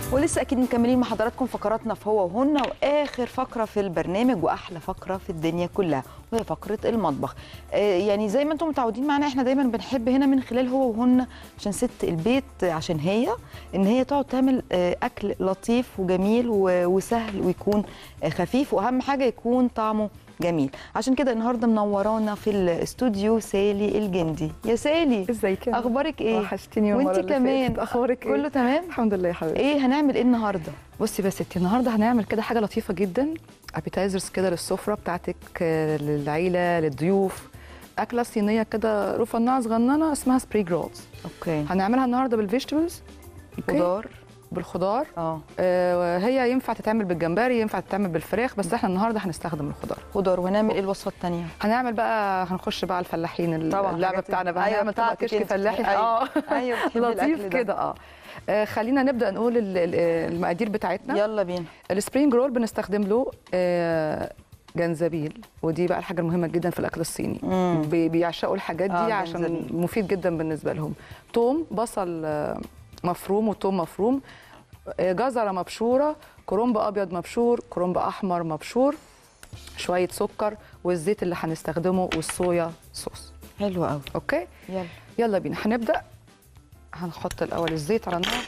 ولسه اكيد مكملين مع حضراتكم فقراتنا في هو وهن واخر فقره في البرنامج واحلى فقره في الدنيا كلها وهي فقره المطبخ آه يعني زي ما انتم متعودين معانا احنا دايما بنحب هنا من خلال هو وهن عشان ست البيت آه، عشان هي ان هي تقعد تعمل آه، اكل لطيف وجميل و- وسهل ويكون آه، خفيف واهم حاجه يكون طعمه جميل عشان كده النهارده منورانا في الاستوديو سالي الجندي يا سالي ازيك يا اخبارك ايه وحشتيني وانت المرة اللي كمان فاتت. اخبارك ايه كله تمام الحمد لله يا حبيبتي ايه هنعمل ايه النهارده بصي بقى يا ستي النهارده هنعمل كده حاجه لطيفه جدا ابيتايزرز كده للسفره بتاعتك آه، للعيله للضيوف اكله صينيه كده رفنعه صغننه اسمها سبريج رولز اوكي هنعملها النهارده بالفيجيتابلز خضار بالخضار اه آه هي ينفع تتعمل بالجمبري ينفع تتعمل بالفراخ بس احنا النهارده هنستخدم الخضار خضار وهنعمل ايه الوصفه الثانيه هنعمل بقى هنخش بقى على الفلاحين اللعبه الحاجات بتاعنا بقى أيوة هنعمل طبق بتاعتك كشك انت. فلاحي أيوة. اه ايوه بتحبي لطيف الأكل ده. كده اه آه، خلينا نبدا نقول ال- ال- المقادير بتاعتنا يلا بينا السبرينج رول بنستخدم له آه، جنزبيل ودي بقى الحاجه المهمه جدا في الاكل الصيني مم. بي- بيعشقوا الحاجات دي آه، عشان جنزبيل. مفيد جدا بالنسبه لهم توم بصل آه، مفروم وتوم مفروم آه، جزره مبشوره كرنب ابيض مبشور كرنب احمر مبشور شويه سكر والزيت اللي هنستخدمه والصويا صوص حلو قوي اوكي يلا يلا بينا هنبدا هنحط الاول الزيت على النار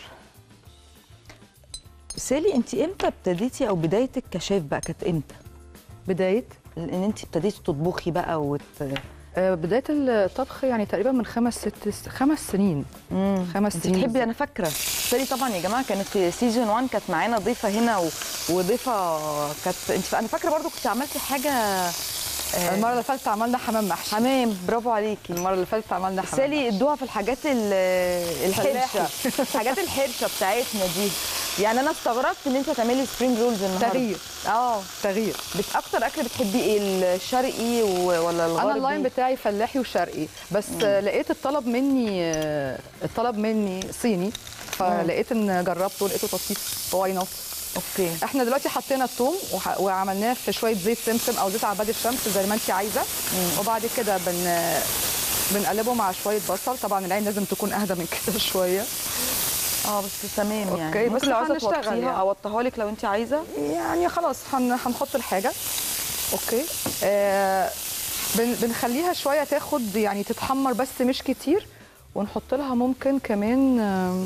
سالي انت امتى ابتديتي او بدايتك كشيف بقى كانت امتى بدايه ان انت ابتديتي تطبخي بقى وت... آه، بدايه الطبخ يعني تقريبا من خمس ست خمس سنين مم. خمس انت سنين تحبي انا فاكره سالي طبعا يا جماعه كانت في سيزون 1 كانت معانا ضيفه هنا و... وضيفه كانت انت انا فاكره برضو كنت عملتي حاجه آه، المره اللي فاتت عملنا حمام محشي حمام برافو عليكي المره اللي فاتت عملنا حمام سالي ادوها في الحاجات ال- الحرشه فلاحي. الحاجات الحرشه بتاعتنا دي يعني انا استغربت ان انت هتعملي سبرينج رولز النهارده تغيير اه تغيير بت اكتر اكل بتحبيه ايه الشرقي و- ولا الغربي انا اللاين بتاعي فلاحي وشرقي بس آه، لقيت الطلب مني آه، الطلب مني صيني فلقيت ان جربته لقيته لطيف واي نوت اوكي احنا دلوقتي حطينا الثوم وح- وعملناه في شويه زيت سمسم او زيت عباد الشمس زي ما انت عايزه وبعد كده بن بنقلبه مع شويه بصل طبعا العين لازم تكون اهدى من كده شويه اه بس تمام يعني أوكي، بس ممكن لو عايزه هنشتغل توطيها يعني. اوطيها لك لو انت عايزه يعني خلاص هن... هنحط الحاجه اوكي آه بن... بنخليها شويه تاخد يعني تتحمر بس مش كتير ونحط لها ممكن كمان آم،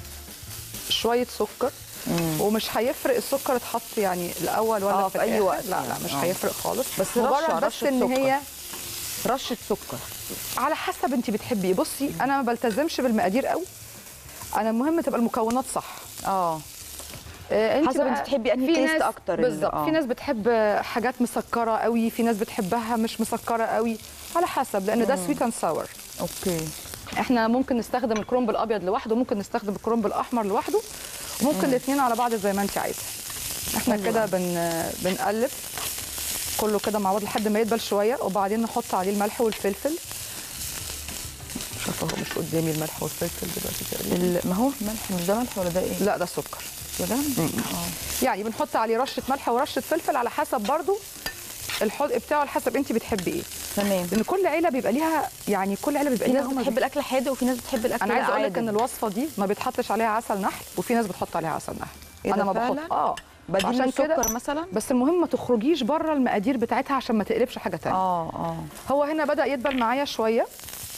شويه سكر ومش هيفرق السكر اتحط يعني الاول ولا آه، في, في أي الآخر. وقت لا لا يعني. مش آه. هيفرق خالص بس مجرد رشة- بس رشة ان سكر. هي رشه سكر على حسب انت بتحبي ايه بصي انا ما بلتزمش بالمقادير قوي انا المهم تبقى المكونات صح اه آه، حسب بقى- انت بتحبي انهي في تيست ناس- اكتر ال- بالظبط آه. في ناس بتحب حاجات مسكره قوي في ناس بتحبها مش مسكره قوي على حسب لان ده سويت اند ساور اوكي احنا ممكن نستخدم الكرنب الابيض لوحده ممكن نستخدم الكرنب الاحمر لوحده وممكن الاثنين على بعض زي ما انت عايزه احنا كده بن بنقلب كله كده مع بعض لحد ما يدبل شويه وبعدين نحط عليه الملح والفلفل مش عارفه هو مش قدامي الملح والفلفل دلوقتي تقريبا ال- ما هو ملح مش ده ملح ولا ده ايه لا ده سكر كده اه يعني بنحط عليه رشه ملح ورشه فلفل على حسب برضو الحدق بتاعه على حسب انت بتحبي ايه تمام لان كل عيله بيبقى ليها يعني كل عيله بيبقى في ليها ناس هما بتحب الاكل حادق وفي ناس بتحب الاكل انا عايزه اقول لك عادي. ان الوصفه دي ما بيتحطش عليها عسل نحل وفي ناس بتحط عليها عسل نحل إيه ده انا ما فعلا؟ بحط اه بديل عشان كده السكر مثلا بس المهم ما تخرجيش بره المقادير بتاعتها عشان ما تقلبش حاجه تانية اه اه هو هنا بدا يدبل معايا شويه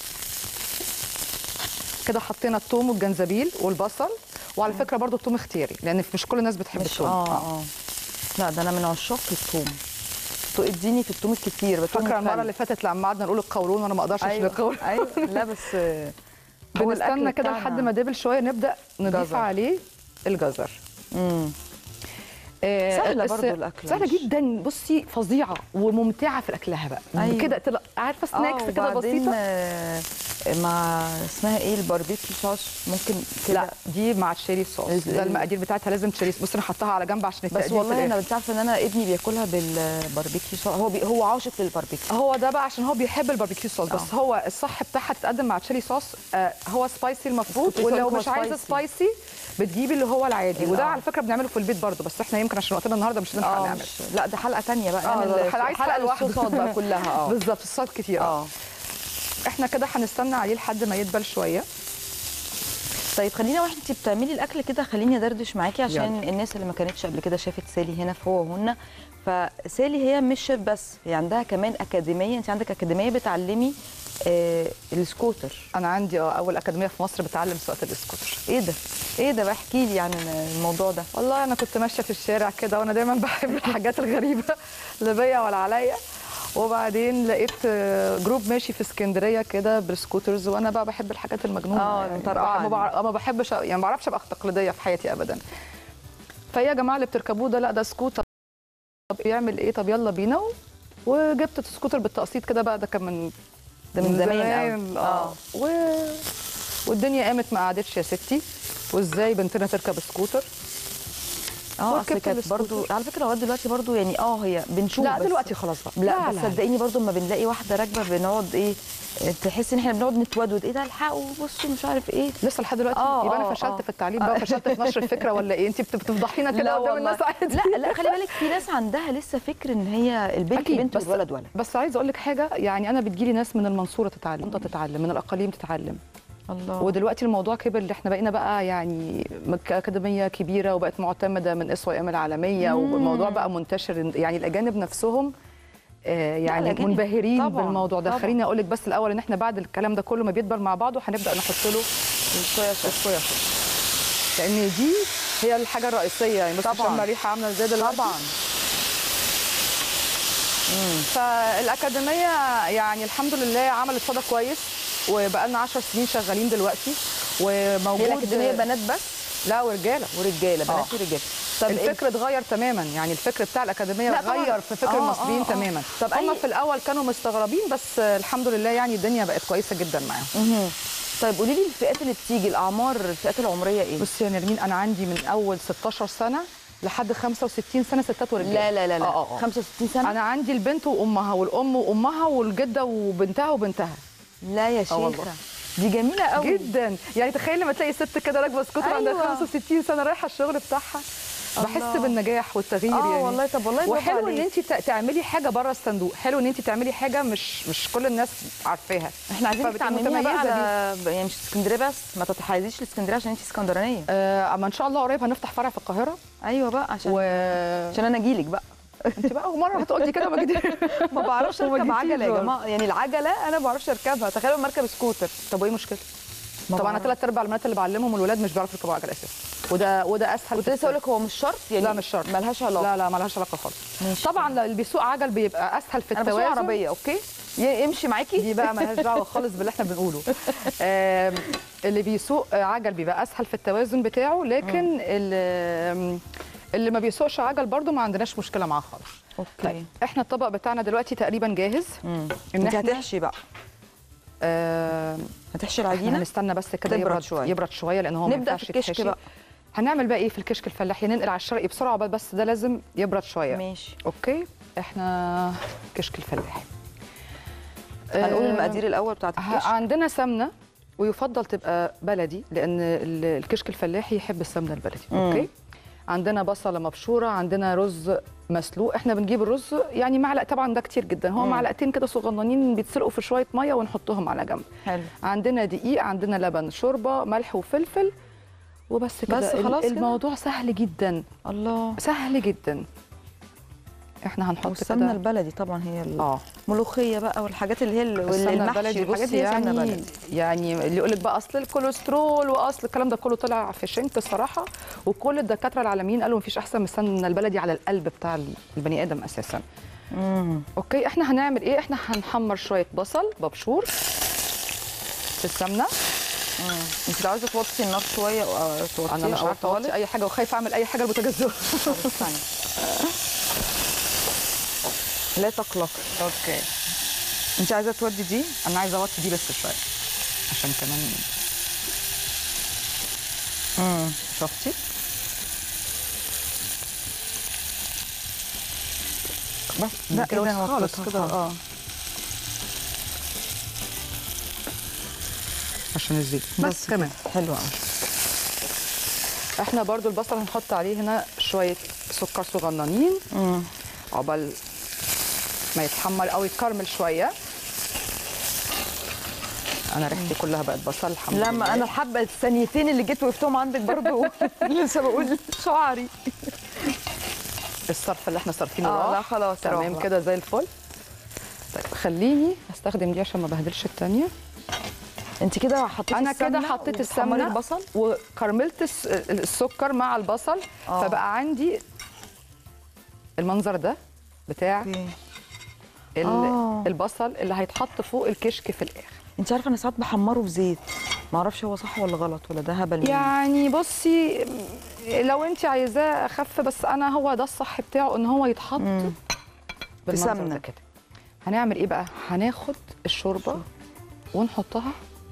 كده حطينا الثوم والجنزبيل والبصل وعلى فكره برضو الثوم اختياري لان مش كل الناس بتحب مش الثوم اه اه لا ده انا من عشاق الثوم تو اديني في الثوم الكتير بس فاكره المره اللي فاتت لما قعدنا نقول القولون وانا ما اقدرش اشيل ايوه القولون ايوه لا بس آه، هو الأكل بنستنى كده بتاعنا. لحد ما دبل شويه نبدا نضيف جزر. عليه الجزر مم. آه، سهلة بس- برضو الأكلة سهله مش- جدا بصي فظيعه وممتعه في اكلها بقى أيوة. كده تلا- عارفه سناكس آه، كده وبعدين، بسيطه آه، مع اسمها ايه الباربيكيو صوص ممكن كده لا دي مع تشيري صوص ال- ده ال- المقادير بتاعتها لازم تشيري صوص. بصي انا حطها على جنب عشان بس التقدير في والله انا الآخر. انت عارفه ان انا ابني بياكلها بالباربيكيو صوص هو بي هو عاشق للباربيكيو هو ده بقى عشان هو بيحب الباربيكيو صوص بس هو الصح بتاعها تتقدم مع تشيري صوص آه هو سبايسي المفروض كنت لسه ولو هقولك هو مش عايزه سبايسي. سبايسي بتجيبي اللي هو العادي وده آه. على فكره بنعمله في البيت برضه بس احنا يمكن عشان وقتنا النهارده مش هنلحق اه نعمل مش- لا ده حلقه تانية بقى اه نعمل ده حلقة- عايز حلقة لوحده. الصوصات بقى كلها اه بالظبط الصوصات كتير اه اه احنا كده هنستنى عليه لحد ما يدبل شويه طيب خلينا وانت بتعملي الاكل كده خليني ادردش معاكي عشان يلا. الناس اللي ما كانتش قبل كده شافت سالي هنا في هو وهن فسالي هي مش شيف بس هي عندها كمان اكاديميه انت عندك اكاديميه بتعلمي آه السكوتر انا عندي اه اول اكاديميه في مصر بتعلم سواقه الاسكوتر ايه ده ايه ده بقى احكي لي عن الموضوع ده والله انا كنت ماشيه في الشارع كده وانا دايما بحب الحاجات الغريبه لا بيا ولا عليا وبعدين لقيت آه، جروب ماشي في اسكندريه كده بالسكوترز وانا بقى بحب الحاجات المجنونه آه، يعني مطرقعة ما بعرف- ما بحبش يعني ما بعرفش ابقى تقليديه في حياتي ابدا فهي يا جماعه اللي بتركبوه ده لا ده سكوتر طب يعمل ايه طب يلا بينا و- وجبت السكوتر بالتقسيط كده بقى ده كان من ده من زمان قوي. اه آه. و... والدنيا قامت ما قعدتش يا ستي وازاي بنتنا تركب سكوتر اه اصل وركبت كانت السكوتر. برضو على فكره لغايه دلوقتي برضو يعني اه هي بنشوف لا بس دلوقتي خلاص بقى لا, بس صدقيني برضو لما بنلاقي واحده راكبه بنقعد ايه تحس ان احنا بنقعد نتودود ايه ده الحقوا بصوا مش عارف ايه لسه لحد دلوقتي آه، يبقى انا آه، فشلت آه. في التعليم بقى وفشلت في نشر الفكره ولا ايه انت بت- بتفضحينا كده قدام والله. الناس عادي لا لا خلي بالك في ناس عندها لسه فكر ان هي البنت أكيد، بنت بس- والولد ولد بس عايزه اقول لك حاجه يعني انا بتجيلي ناس من المنصوره تتعلم انت تتعلم من الاقاليم تتعلم الله ودلوقتي الموضوع كبر اللي احنا بقينا بقى يعني مك- اكاديميه كبيره وبقت معتمده من اسوا ام العالميه والموضوع بقى منتشر يعني الاجانب نفسهم آه، يعني الأجانب منبهرين طبعاً، بالموضوع ده طبعاً. خليني اقول لك بس الاول ان احنا بعد الكلام ده كله ما بيدبر مع بعضه هنبدا نحط له الصويا صوص الصويا صوص لان دي هي الحاجه الرئيسيه يعني بس طبعاً. شم الريحه عامله ازاي دلوقتي طبعا فالاكاديميه يعني الحمد لله عملت صدى كويس وبقى لنا 10 سنين شغالين دلوقتي وموجود هي الاكاديميه بنات بس لا ورجاله ورجاله بنات آه. ورجاله طب الفكر اتغير تماما يعني الفكر بتاع الاكاديميه لا طبعاً. اتغير في فكر آه، المصريين آه، آه. تماما طب هم أي- في الاول كانوا مستغربين بس الحمد لله يعني الدنيا بقت كويسه جدا معاهم مهم. طيب قولي لي الفئات اللي بتيجي الاعمار الفئات العمريه ايه بصي يا نرمين انا عندي من اول 16 سنه لحد 65 سنه ستات ورجاله لا لا لا لا آه، آه، آه. 65 سنه انا عندي البنت وامها والام وامها والجده وبنتها وبنتها لا يا آه والله. شيخه دي جميله قوي جدا يعني تخيل لما تلاقي ست كده راكبه سكوتر عندها أيوة. 65 سنه رايحه الشغل بتاعها بحس الله. بالنجاح والتغيير اه يعني والله طب والله برافو وحلو ان عليك. انت تعملي حاجه بره الصندوق حلو ان انت تعملي حاجه مش مش كل الناس عارفاها احنا عايزين فبتبقي تعمليها بقى متميزة على يعني مش اسكندريه بس ما تتحيزيش لاسكندريه عشان انت اسكندرانيه آه، اما ان شاء الله قريب هنفتح فرع في القاهره ايوه بقى عشان و عشان انا اجيلك بقى انت بقى اول مره هتقولي كده ما جديد ما بعرفش وما اركب جيتيش عجله يا برضه. جماعه يعني العجله انا ما بعرفش اركبها تخيلوا مركب سكوتر طب وايه مشكله ما طبعا انا بعرف. ثلاث ارباع البنات اللي بعلمهم الولاد مش بيعرفوا يركبوا عجله اساسا وده وده اسهل كنت في لسه اقول لك هو مش شرط يعني لا مش شرط ملهاش علاقه لا لا مالهاش علاقه خالص ماشي. طبعا اللي بيسوق عجل بيبقى اسهل في انا بسوق التوازن عربيه اوكي ي- يمشي معاكي دي بقى مالهاش دعوه خالص باللي احنا بنقوله آم، اللي بيسوق عجل بيبقى اسهل في التوازن بتاعه لكن اللي, اللي ما بيسوقش عجل برضو ما عندناش مشكله معاه خالص اوكي طيب احنا الطبق بتاعنا دلوقتي تقريبا جاهز امم إن انت إحنا- هتحشي بقى آم، هتحشي احنا العجينه هنستنى بس كده تبرد يبرد شوية. يبرد شويه لان هو ما نبدأ ينفعش في الكشك يتحشي. بقى. هنعمل بقى ايه في الكشك الفلاحي ننقل على الشرقي بسرعه بقى، بس ده لازم يبرد شويه ماشي اوكي احنا كشك الفلاحي هنقول آه، المقادير الاول بتاعت ه- الكشك عندنا سمنه ويفضل تبقى بلدي لان ال- الكشك الفلاحي يحب السمنه البلدي مم. اوكي عندنا بصله مبشوره عندنا رز مسلوق احنا بنجيب الرز يعني معلقه طبعا ده كتير جدا هو مم. معلقتين كده صغننين بيتسلقوا في شويه ميه ونحطهم على جنب حلو عندنا دقيق عندنا لبن شوربه ملح وفلفل وبس كده بس ال- خلاص كده؟ الموضوع سهل جدا الله سهل جدا احنا هنحط والسمنه كده البلدي طبعا هي اه الملوخيه بقى والحاجات اللي هي ال- السمنه المحشي البلدي والحاجات بص دي هي سمنه يعني بلدي يعني اللي يقول لك بقى اصل الكوليسترول واصل الكلام ده كله طلع في شنك الصراحه وكل الدكاتره العالميين قالوا مفيش احسن من السمنه البلدي على القلب بتاع البني ادم اساسا امم اوكي احنا هنعمل ايه احنا هنحمر شويه بصل مبشور في السمنه انت لو عايزه توطي النار شويه او توطيها انا مش أو عارفه اوطي خالص. اي حاجه وخايفه اعمل اي حاجه البوتاجاز ده. استني لا تقلقي اوكي انت عايزه تودي دي انا عايزه اوطي دي بس شويه عشان كمان امم شفتي بس لا كده إذا خالص وطيتها كده خالص. اه عشان الزيت بس كده. كمان حلو قوي احنا برضو البصل هنحط عليه هنا شويه سكر صغننين امم عقبال ما يتحمر او يتكرمل شويه انا ريحتي كلها بقت بصل الحمد لله لما انا الحبه الثانيتين اللي جيت وقفتهم عندك برضو لسه بقول شعري الصرف اللي احنا صارفينه اه لا راح خلاص راح تمام بقى. كده زي الفل طيب خليني استخدم دي عشان ما بهدلش التانية انت كده حطيتي انا كده السمنة حطيت وبتحمري السمنه البصل وكرملت الس- السكر مع البصل آه. فبقى عندي المنظر ده بتاع اوكي ال- آه. البصل اللي هيتحط فوق الكشك في الاخر انت عارفه انا ساعات بحمره في زيت ما اعرفش هو صح ولا غلط ولا ده هبل مني. يعني بصي لو انت عايزاه اخف بس انا هو ده الصح بتاعه ان هو يتحط مم. بالمنظر بسمنة. ده كده هنعمل ايه بقى هناخد الشوربه ونحطها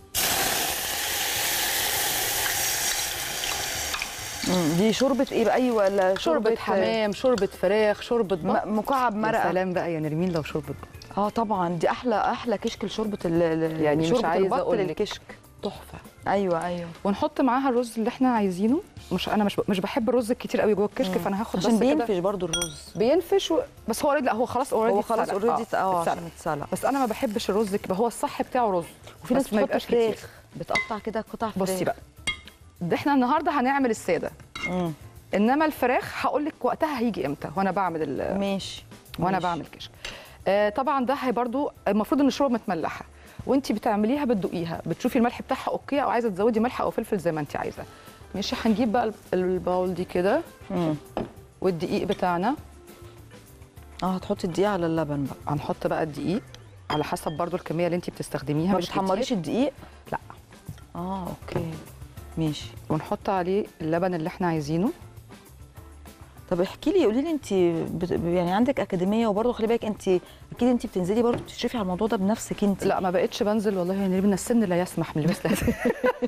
مم. دي شوربه ايه بقى ايوه ولا شوربه حمام شوربه فراخ شوربه بط م- مكعب يا مرقه سلام بقى يا نرمين لو شوربه بط اه طبعا دي احلى احلى كشك لشوربه ال- ال- يعني مش شوربه عايزة البط أقول لك. للكشك تحفه ايوه ايوه ونحط معاها الرز اللي احنا عايزينه مش انا مش ب- مش بحب الرز الكتير قوي جوه الكشك فانا هاخد عشان بس كده بينفش برضو الرز بينفش و... بس هو already- لا هو خلاص اوريدي هو خلاص اوريدي اه عشان متسلق بس انا ما بحبش الرز كده هو الصح بتاعه رز وفي ناس بس ما بتحط يبقاش فراخ كتير. بتقطع كده قطع فراخ بصي بقى ده احنا النهارده هنعمل الساده مم. انما الفراخ هقول لك وقتها هيجي امتى وانا بعمل ال... ماشي وانا ماشي. بعمل كشك آه طبعا ده هي برضو المفروض ان الشوربه متملحه وانت بتعمليها بتدوقيها بتشوفي الملح بتاعها اوكي او عايزه تزودي ملح او فلفل زي ما انت عايزه ماشي هنجيب بقى الباول دي كده مم. والدقيق بتاعنا اه هتحطي الدقيق على اللبن بقى هنحط بقى الدقيق على حسب برضو الكميه اللي انت بتستخدميها ما مش بتحمريش كتير. الدقيق لا اه اوكي ماشي ونحط عليه اللبن اللي احنا عايزينه طب احكي لي قولي لي انت بت... يعني عندك اكاديميه وبرضه خلي بالك انت اكيد انت بتنزلي برضه تشرفي على الموضوع ده بنفسك انت لا ما بقتش بنزل والله يعني من السن لا يسمح من مثل هذا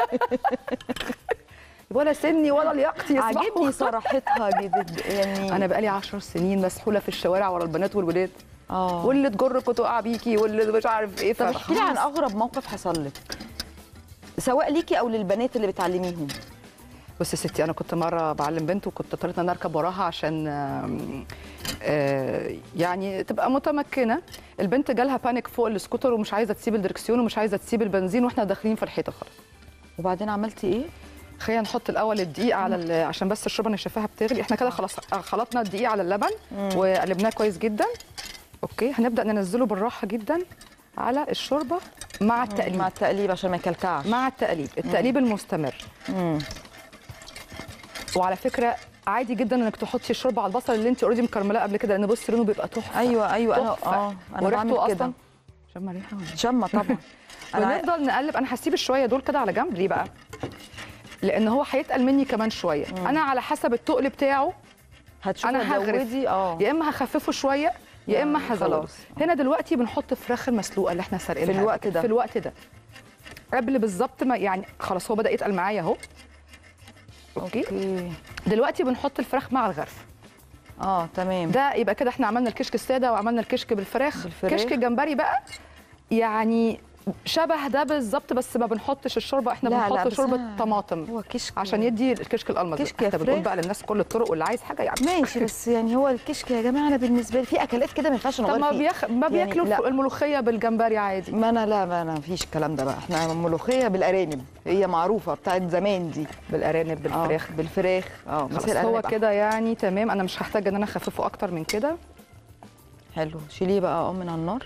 ولا سني ولا لياقتي يسمحوا. عاجبني صراحتها جدا يعني انا بقالي 10 سنين مسحوله في الشوارع ورا البنات والولاد اه واللي تجرك وتقع بيكي واللي مش عارف ايه طب احكي لي عن اغرب موقف حصل لك سواء ليكي او للبنات اللي بتعلميهم بصي يا ستي انا كنت مره بعلم بنت وكنت اضطريت ان أنا اركب وراها عشان آم، آه، يعني تبقى متمكنه البنت جالها بانيك فوق السكوتر ومش عايزه تسيب الدركسيون ومش عايزه تسيب البنزين واحنا داخلين في الحيطه خالص وبعدين عملتي ايه خلينا نحط الاول الدقيق على ال- عشان بس الشوربه انا شايفاها بتغلي احنا كده خلاص خلطنا الدقيق على اللبن وقلبناه كويس جدا اوكي هنبدا ننزله بالراحه جدا على الشوربه مع التقليب مع التقليب عشان ما يكلكعش مع التقليب التقليب المستمر مم. وعلى فكره عادي جدا انك تحطي الشوربه على البصل اللي انت اوريدي مكرملاه قبل كده لان بصي لونه بيبقى تحفه ايوه ايوه انا تحفة. اه انا وريحته بعمل كده اصلا شم ريحه ولا شمه طبعا انا ونفضل نقلب انا هسيب الشويه دول كده على جنب ليه بقى لان هو هيتقل مني كمان شويه انا على حسب التقل بتاعه هتشوفي أنا هغرف. هتزودي اه يا اما هخففه شويه يا اما يعني هزوده خلاص. هنا دلوقتي بنحط الفراخ المسلوقه اللي احنا سارقينها في الوقت ده. في الوقت ده قبل بالظبط ما يعني خلاص هو بدا يتقل معايا اهو اوكي اوكي دلوقتي بنحط الفراخ مع الغرف اه تمام ده يبقى كده احنا عملنا الكشك الساده وعملنا الكشك بالفراخ, بالفراخ. كشك الجمبري بقى يعني شبه ده بالظبط بس ما بنحطش الشوربه احنا لا، لا، بنحط بس شوربه أنا- طماطم هو كشك عشان يدي الكشك الالمظ كشك يا احنا بنقول فراخ. بقى للناس كل الطرق واللي عايز حاجه يعني ماشي بس يعني هو الكشك يا جماعه انا بالنسبه لي في اكلات كده ما ينفعش طب نغير ما فيه بيخ... ما يعني بياكلوا لا. الملوخيه بالجمبري عادي ما انا لا ما انا فيش الكلام ده بقى احنا ملوخيه بالارانب هي معروفه بتاعت زمان دي بالارانب بالفراخ آه بالفراخ اه بس خلاص هي هو الأرانب كده يعني تمام انا مش هحتاج ان انا اخففه اكتر من كده حلو شيليه بقى اه من على النار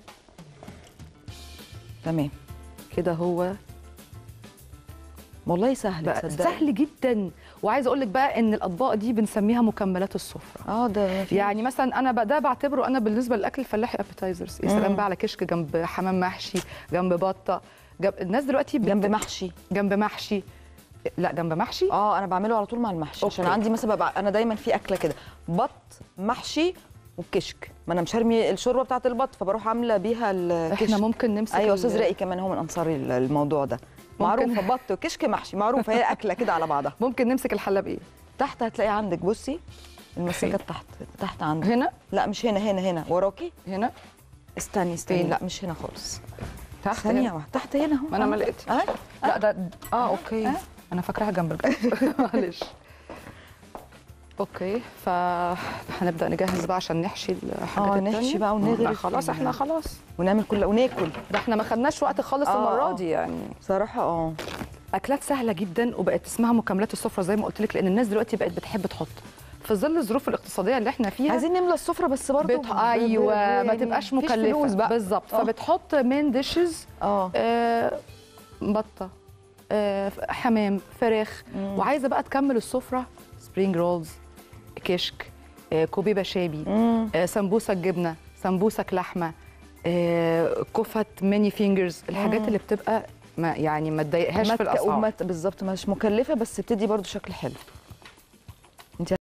تمام كده هو والله سهل بقى تصدقي سهل جدا وعايزه اقول لك بقى ان الاطباق دي بنسميها مكملات السفره اه ده في- يعني مثلا انا بقى ده بعتبره انا بالنسبه للاكل الفلاحي ابيتايزرز يا سلام مم. بقى على كشك جنب حمام محشي جنب بطه جنب الناس دلوقتي بت... جنب محشي جنب محشي لا جنب محشي اه انا بعمله على طول مع المحشي عشان أوكي. عندي مثلا ببقى انا دايما في اكله كده بط محشي والكشك ما انا مش هرمي الشوربه بتاعت البط فبروح عامله بيها الكشك احنا ممكن نمسك ايوه ال- استاذ رائي كمان هو من انصار ال- الموضوع ده ممكن. معروفه بط وكشك محشي معروفه هي اكله كده على بعضها ممكن نمسك الحله بايه تحت هتلاقي عندك بصي المسكه فين؟ تحت تحت عندك هنا لا مش هنا هنا هنا وراكي هنا استني استني فين؟ لا مش هنا خالص تحت ثانيه هنا. واحده تحت هنا اهو ما أنا آه. ما لقيت. اه لا ده اه اوكي آه، انا فاكراها جنب الجنب معلش اوكي فهنبدا نجهز بقى عشان نحشي الحاجات اه التانية. نحشي بقى لا ونغرف خلاص احنا خلاص ونعمل كل وناكل ده احنا ما خدناش وقت خالص آه، المره آه. دي يعني بصراحه اه اكلات سهله جدا وبقت اسمها مكملات السفره زي ما قلت لك لان الناس دلوقتي بقت بتحب تحط في ظل الظروف الاقتصاديه اللي احنا فيها عايزين نملى السفره بس برضه بت... ايوه ما تبقاش مكلفه بقى بالظبط آه. فبتحط مين ديشز اه آه بطه آه حمام فراخ مم. وعايزه بقى تكمل السفره سبرينج رولز كشك آه كوبيبه شابي مم. آه سمبوسك جبنه سمبوسك لحمه آه كفت ميني فينجرز الحاجات مم. اللي بتبقى ما يعني ما تضايقهاش ما في تك- الاسعار وما ت- بالظبط مش مكلفه بس بتدي برضو شكل حلو